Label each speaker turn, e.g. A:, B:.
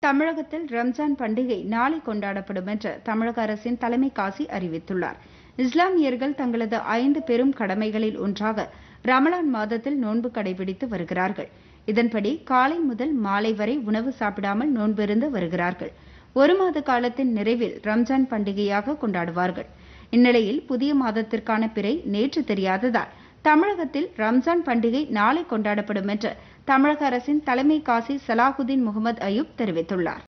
A: தமிழகத்தில் ரம்ஜான் பண்டிகை நாளை கொண்டாடப்படும் என்று தமிழக அரசின் தலைமை காசி அறிவித்துள்ளார் இஸ்லாமியர்கள் தங்களது ஐந்து பெரும் கடமைகளில் ஒன்றாக ரமலான் மாதத்தில் நோன்பு கடைபிடித்து வருகிறார்கள் இதன்படி காலை முதல் மாலை வரை உணவு சாப்பிடாமல் நோன்பிருந்து வருகிறார்கள் ஒரு மாத காலத்தின் நிறைவில் ரம்ஜான் பண்டிகையாக கொண்டாடுவார்கள் இந்நிலையில் புதிய மாதத்திற்கான பிறை நேற்று தெரியாததால் தமிழகத்தில் ரம்ஜான் பண்டிகை நாளை கொண்டாடப்படும் என்று தமிழக அரசின் தலைமை காசி சலாஹுதீன் முகமது அயூப் தெரிவித்துள்ளார்